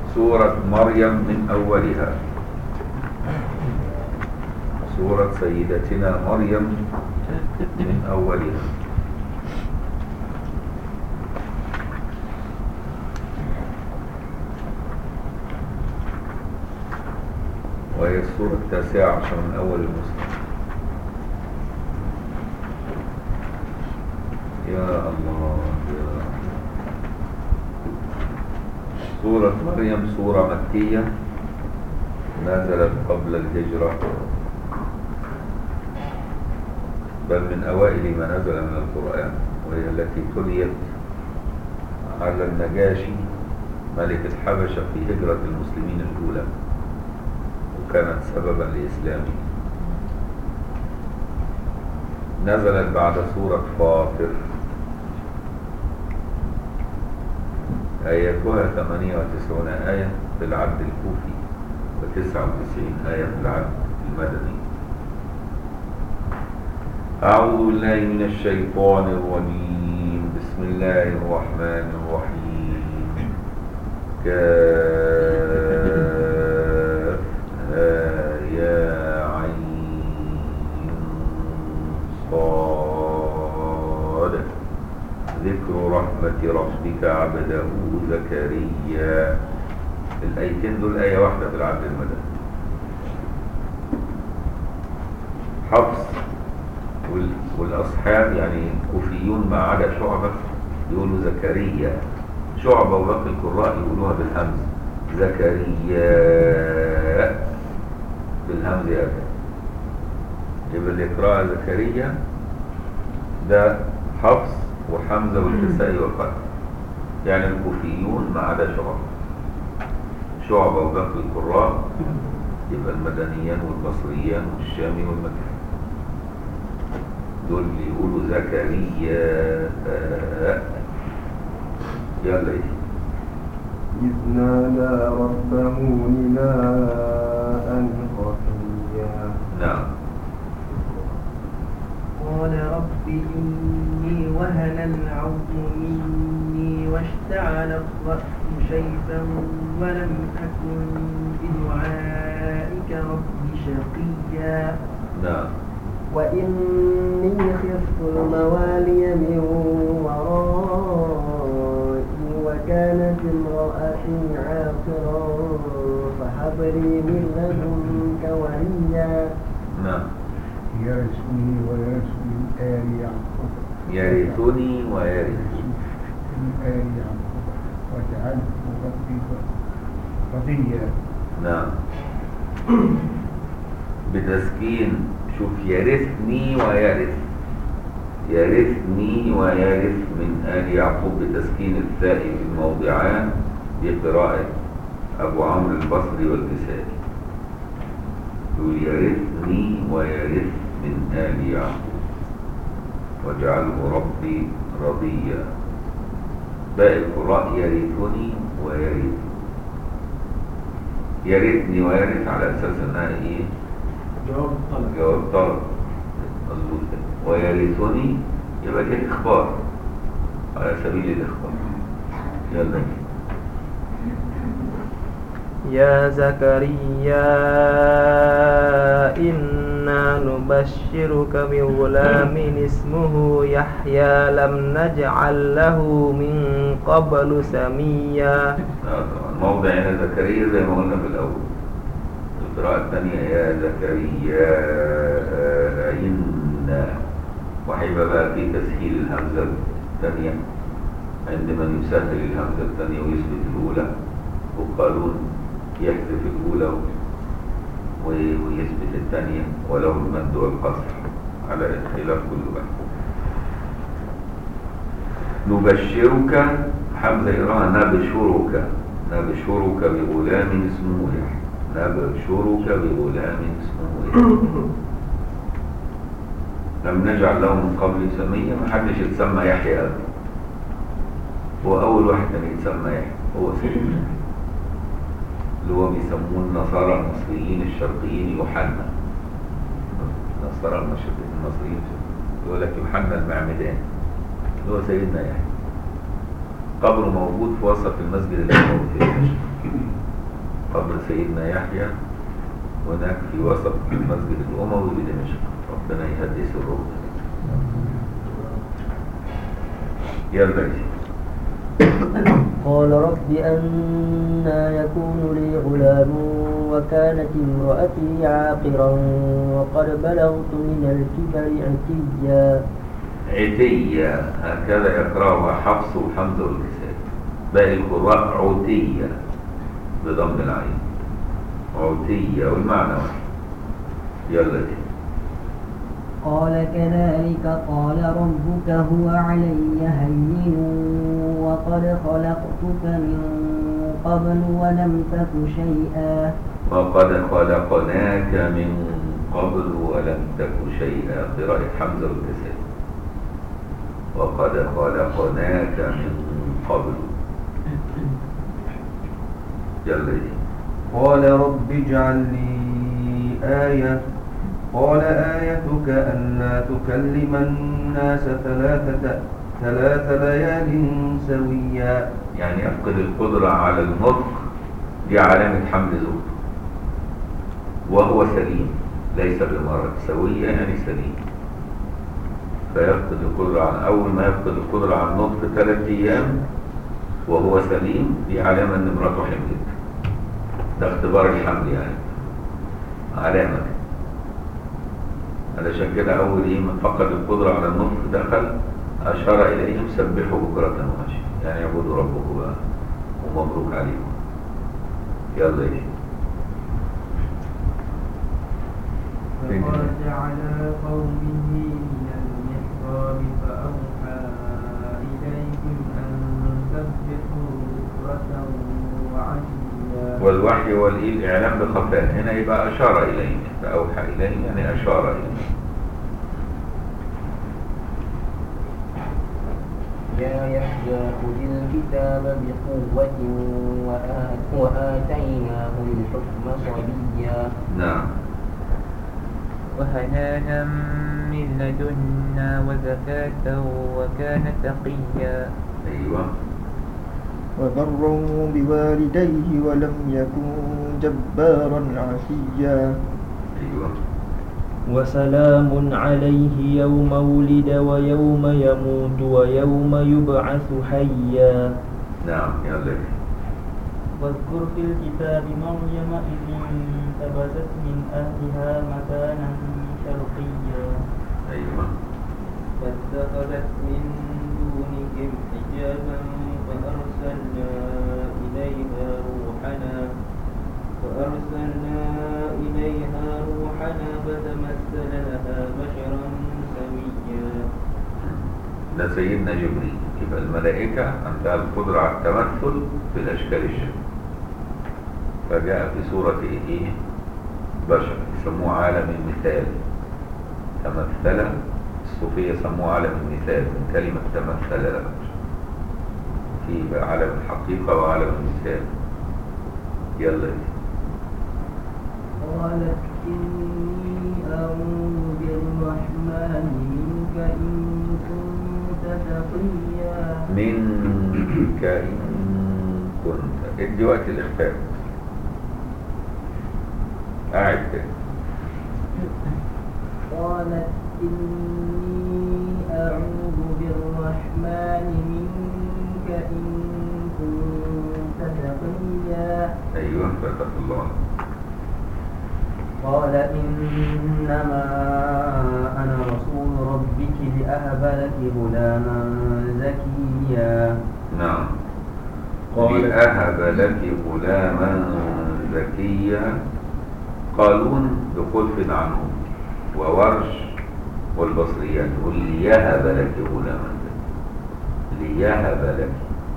سورة مريم من أولها سورة سيدتنا مريم من أولها وهي السورة التاسعة عشر من أول المسلم يا الله يا سورة مريم سورة مكية نزلت قبل الهجرة بل من أوائل ما نزل من القرآن وهي التي تليت على النجاشي ملك الحبشة في هجرة المسلمين الأولى وكانت سببا لإسلامه نزلت بعد سورة فاطر آياتها 98 آية في العبد الكوفي و99 آية في العبد المدني أعوذ بالله من الشيطان الرجيم بسم الله الرحمن الرحيم كافها يا عين صاد ذكر رحمة ربك عبده زكريا الآيتين دول آية واحدة في العبد المدني حفص وال- والأصحاب يعني كوفيون ما عدا شعبة يقولوا زكريا شعبة وباقي القراء يقولوها بالهمز زكريا بالهمز يا أبدا يبقى اللي يقرأها زكريا ده حفص وحمزة والكسائي والقلب يعني الكوفيون ما عدا شعبة شعبة وباقي القراء يبقى المدنيان والبصريان والشامي والمكي دول اللي يقولوا زكريا يلا ايه إذ نادى ربه نداء خفيا نعم قال رب إني وهن العظم مني واشتعل الرأس شيبا ولم أكن بدعائك رب شقيا نعم وإني خفت الموالي من ورائي وكانت امرأتي عاقرا فهب لي من لدنك وليا نعم يرثني ويرث من آل يعقوب يرثني ويرث من آل يعقوب واجعله ربي رضيا نعم بتسكين شوف يرثني ويرث يرثني ويرث من آل يعقوب بتسكين الثاء في الموضعان بقراءة أبو عمرو البصري والكسائي يقول يرثني ويرث من آل يعقوب واجعله ربي رضيا باقي القراء يرثني ويرث يرثني ويرث على أساس أنها إيه؟ جواب الطلب جواب طلب مظبوط كده. ويرثني يبقى دي إخبار على سبيل الإخبار يلا يا زكريا إنا نبشرك بغلام اسمه يحيى لم نجعل له من قبل سميا آه طبعا موضع هنا زكريا زي ما قلنا في الأول القراءة الثانية يا زكريا إنا وهيبقى بقى في تسهيل الهمزة الثانية عندما يسهل الهمزة الثانية ويثبت الأولى وقالون يحذف الأولى و- ويثبت الثانية وله المد والقصر على خلاف كل واحد نبشرك حمزة يراها نبشرك نبشرك بغلام اسمه يحيى نبشرك بغلام اسمه يحيى لم نجعل له من قبل سميا ما حدش يتسمى يحيى أبدا هو أول واحد كان يتسمى يحيى هو سيدنا يحيى اللي هو بيسموه النصارى المصريين الشرقيين يوحنا النصارى المشرقيين المصريين يقول لك يوحنا المعمدان اللي هو سيدنا يحيى قبره موجود في وسط المسجد اللي موجود فيه قبر سيدنا يحيى هناك في وسط المسجد الأموي بدمشق ربنا يهدي سره يلا يا سيدي. قال رب أنا يكون لي غلام وكانت امرأتي عاقرا وقد بلغت من الكبر عتيا عتية هكذا يقرأها حفص وحمزة والكساء باقي القراء عتية بضم العين عتية والمعنى واحد يلا دي قال كذلك قال ربك هو علي هين وقد خلقتك من قبل ولم تك شيئا وقد خلقناك من قبل ولم تك شيئا قراءة حمزة والكساء وقد خلقناك من قبل يلا دي قال رب اجعل لي آية قال آيتك ألا تكلم الناس ثلاثة ثلاث ليال سويا يعني يفقد القدرة على النطق دي علامة حمل زوجته وهو سليم ليس بمرض سوية يعني سليم فيفقد القدرة على أول ما يفقد القدرة على النطق ثلاث أيام وهو سليم دي علامة إن مراته حملت ده اختبار الحمل يعني علامة علشان كده أول إيه من فقد القدرة على النطق دخل أشار إليهم سبحوا بكرة وعشيا يعني اعبدوا ربكم بقى ومبروك عليكم يلا يا شيخ فين؟ فخرج على قومه من المحراب فأوحى إليهم أن سبحوا بكرة وعشيا والوحي والإيه الإعلام بخفاء هنا يبقى أشار إليهم فأوحى إليهم يعني أشار إليهم يا يحيى خذ الكتاب بقوة وآت- وآتيناه الحكم صبيا نعم وحنانا من لدنا وزكاة وكان تقيا أيوه وبرا بوالديه ولم يكن جبارا عشيا أيوه وسلام عليه يوم ولد ويوم يموت ويوم يبعث حيا نعم يلا يا شيخ. واذكر في الكتاب مريم إذ انتبذت من أهلها مكانا شرقيا أيوه فاتخذت من دونهم حجابا فأرسلنا إليها روحنا فأرسلنا إليها روحنا فتمثل لها بشرا سويا ده سيدنا جبريل يبقى الملائكة عندها القدرة على التمثل في الأشكال الشتى فجاء في سورة إيه بشر يسموه عالم المثال تمثل الصوفية يسموه عالم المثال من كلمة تمثل له في بقى عالم الحقيقة وعالم المثال يلا يا سيدي. قالت إني أعوذ بالرحمن منك إن كنت تقيا منك إن كنت ادي وقت الإخفاء قاعد كده قالت إني أعوذ بالرحمن منك إن كنت تقيا أيوه فتح الله قال إنما أنا رسول ربك لأهب لك غلاما زكيا نعم قال- لأهب لك غلاما زكيا قالون بخلف عنهم وورش والبصريات يقول ليهب لك غلاما زكيا ليهب لك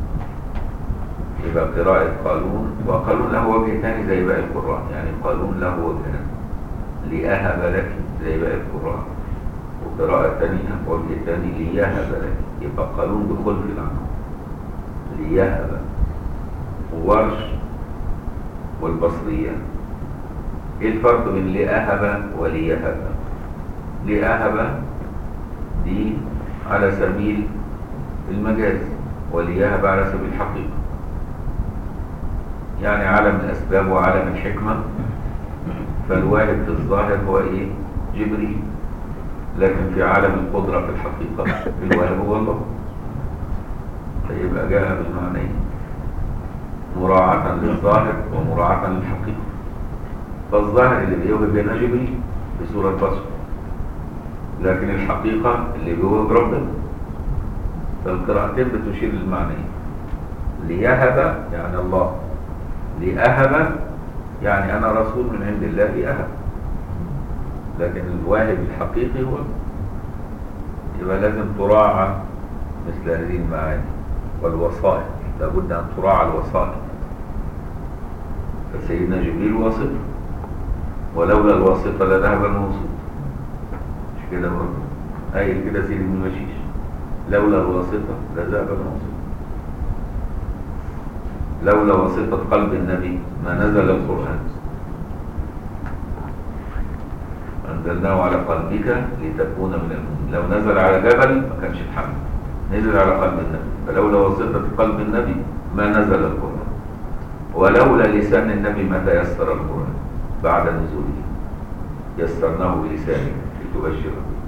يبقى قراءة قالون وقالون له وجه ثاني زي باقي القراء يعني قالون له وجهان لأهب لك زي باقي القراء وقراءة ثانية وجه ثاني ليهب لك يبقى قالون بخلف عنهم ليهب وورش والبصرية ايه الفرق بين لأهب وليهب لأهب دي على سبيل المجاز وليهب على سبيل الحقيقة يعني عالم الأسباب وعالم الحكمة فالواهب في الظاهر هو إيه جبريل لكن في عالم القدرة في الحقيقة الواهب هو الله فيبقى جاء بالمعنيين مراعاة للظاهر ومراعاة للحقيقة فالظاهر اللي بيوهب هنا جبريل بصورة بشر لكن الحقيقة اللي بيوهب ربنا فالقراءتين بتشير للمعنيين ليهب يعني الله لأهب يعني أنا رسول من عند الله لأهب لكن الواهب الحقيقي هو يبقى لازم تراعى مثل هذه المعاني والوسائط لابد أن تراعى الوسائط فسيدنا جبريل واسطة ولولا الواسطة لذهب الموصول مش كده برضه قايل كده سيدي ابن مشيش لولا الواسطة لذهب الموصول لولا واسطة قلب النبي ما نزل القرآن أنزلناه على قلبك لتكون من المؤمنين لو نزل على جبل ما كانش اتحمل نزل على قلب النبي فلولا واسطة قلب النبي ما نزل القرآن ولولا لسان النبي ما تيسر القرآن بعد نزوله يسرناه بلسانك لتبشر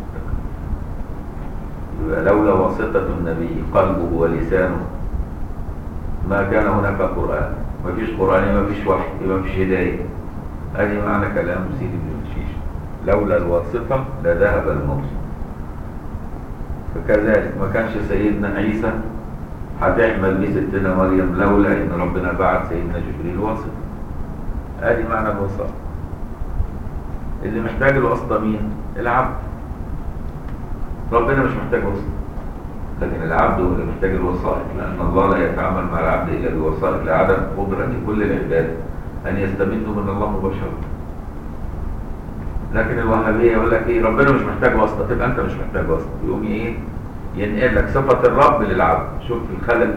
يبقى لولا واسطة النبي قلبه ولسانه ما كان هناك قرآن ما فيش قرآن ما فيش وحي ما فيش هداية هذه معنى كلام سيدي بن مشيش لولا الواسطة لذهب الموسم فكذلك ما كانش سيدنا عيسى هتحمل بيه ستنا مريم لولا ان ربنا بعت سيدنا جبريل واسطة ادي معنى الوساطة اللي محتاج الواسطة مين؟ العبد ربنا مش محتاج واسطة لكن العبد هو اللي محتاج الوسائط لأن الله لا يتعامل مع العبد إلا بوسائط لعدم قدرة كل العباد أن يستمدوا من الله مباشرة لكن الوهابية يقول لك إيه ربنا مش محتاج واسطة تبقى أنت مش محتاج واسطة يقوم إيه ينقل لك صفة الرب للعبد شوف الخلل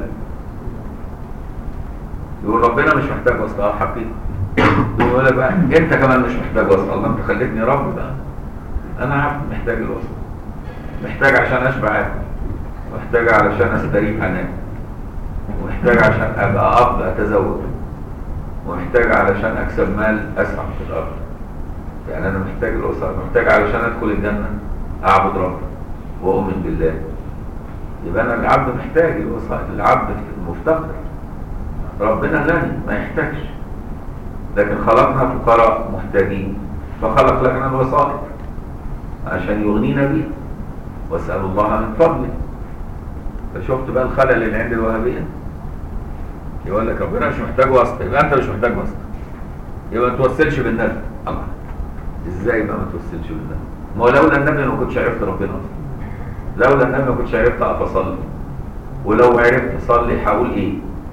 يقول ربنا مش محتاج واسطة اه حقيقي يقول لك بقى أنت كمان مش محتاج واسطة الله أنت خليتني رب بقى أنا عبد محتاج الواسطة محتاج عشان أشبع آكل محتاج علشان استريح انام ومحتاج عشان ابقى اب اتزوج ومحتاج علشان اكسب مال اسعى في الارض يعني انا محتاج الاسره محتاج علشان ادخل الجنه اعبد ربي واؤمن بالله يبقى انا العبد محتاج الوسائط العبد مفتقر ربنا غني ما يحتاجش لكن خلقنا فقراء محتاجين فخلق لنا الوسائط عشان يغنينا بيها واسال الله من فضله فشفت بقى الخلل اللي عند الوهابيه يقول لك ربنا مش محتاج واسطه يبقى انت مش محتاج واسطه يبقى ما توسلش بالنبي الله ازاي بقى ما توسلش بالنبي ما هو لولا النبي ما كنتش عرفت ربنا اصلا لولا النبي ما كنتش عرفت اقف اصلي ولو عرفت اصلي هقول ايه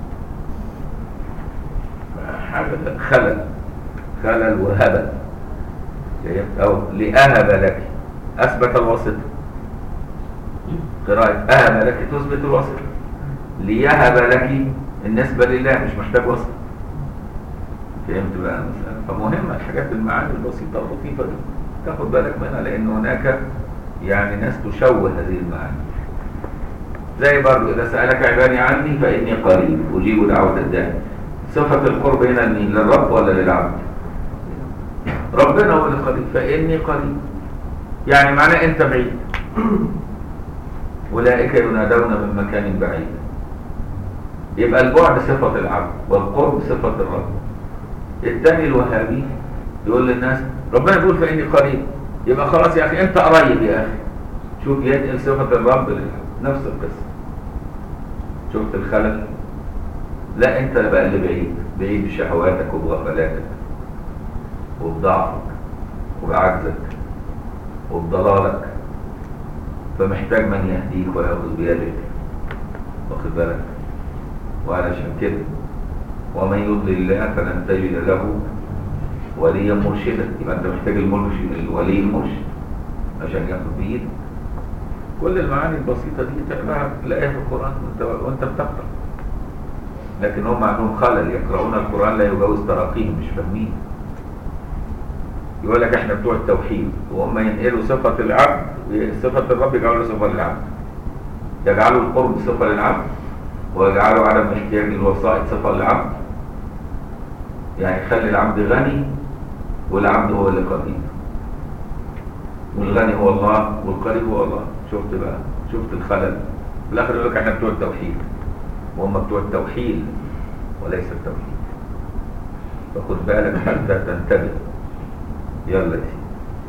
حاجه خلل خلل وهبل او لاهب لك اثبت الواسطه قراءة أهب لك تثبت الوصف ليهب لك النسبة لله مش محتاج وصف فهمت بقى المسألة فمهمة الحاجات المعاني البسيطة اللطيفة دي تاخد بالك منها لأن هناك يعني ناس تشوه هذه المعاني زي برضو إذا سألك عبادي عني فإني قريب أجيب دعوة الداعي صفة القرب هنا لمين للرب ولا للعبد ربنا هو اللي قريب فإني قريب يعني معناه أنت بعيد أولئك ينادون من مكان بعيد يبقى البعد صفة العبد والقرب صفة الرب الثاني الوهابي يقول للناس ربنا يقول فإني قريب يبقى خلاص يا أخي أنت قريب يا أخي شوف ينقل صفة الرب للعبد نفس القصة شفت الخلل لا أنت بقى اللي بعيد بعيد بشهواتك وبغفلاتك وبضعفك وبعجزك وبضلالك فمحتاج من يهديك ويأخذ بيدك واخد بالك وعلشان كده ومن يضلل الله فلن تجد له وليا مرشدا يبقى انت محتاج المرشد الولي المرشد عشان ياخد بايدك كل المعاني البسيطه دي تقراها تلاقيها في القران وانت وانت بتقرا لكن هم عندهم خلل يقرؤون القران لا يجاوز تراقيهم مش فاهمين يقول لك احنا بتوع التوحيد وهم ينقلوا صفة العبد صفة الرب يجعلوا صفة للعبد يجعلوا القرب صفة للعبد ويجعلوا عدم احتياج الوسائط صفة للعبد يعني خلي العبد غني والعبد هو اللي قدير والغني هو الله والقريب هو الله شفت بقى شفت الخلل في الاخر يقول لك احنا بتوع التوحيد وهم بتوع التوحيد وليس التوحيد فخد بالك حتى تنتبه يلا يا سيدي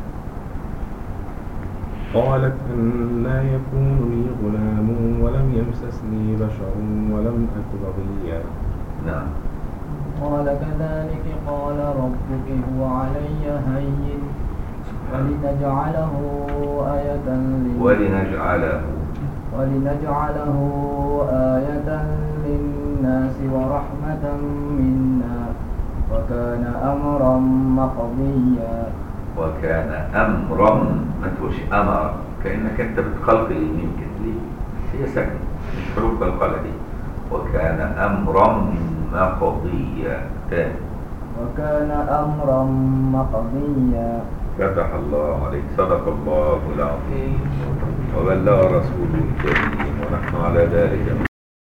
قالت أنا يكون لي غلام ولم يمسسني بشر ولم أك بغيا نعم قال كذلك قال ربك هو علي هين ولنجعله آية لل- ولنجعله ولنجعله آية للناس ورحمة منا وكان أمرا مقضيا وكان امرا ما تقولش امر كانك انت بتخلق اليمين كده ليه هي ساكنه مش حروف القلقله دي وكان امرا مقضيا تاني وكان أمرا مقضيا فتح الله عليك صدق الله العظيم وبلغ رسوله الكريم ونحن على ذلك من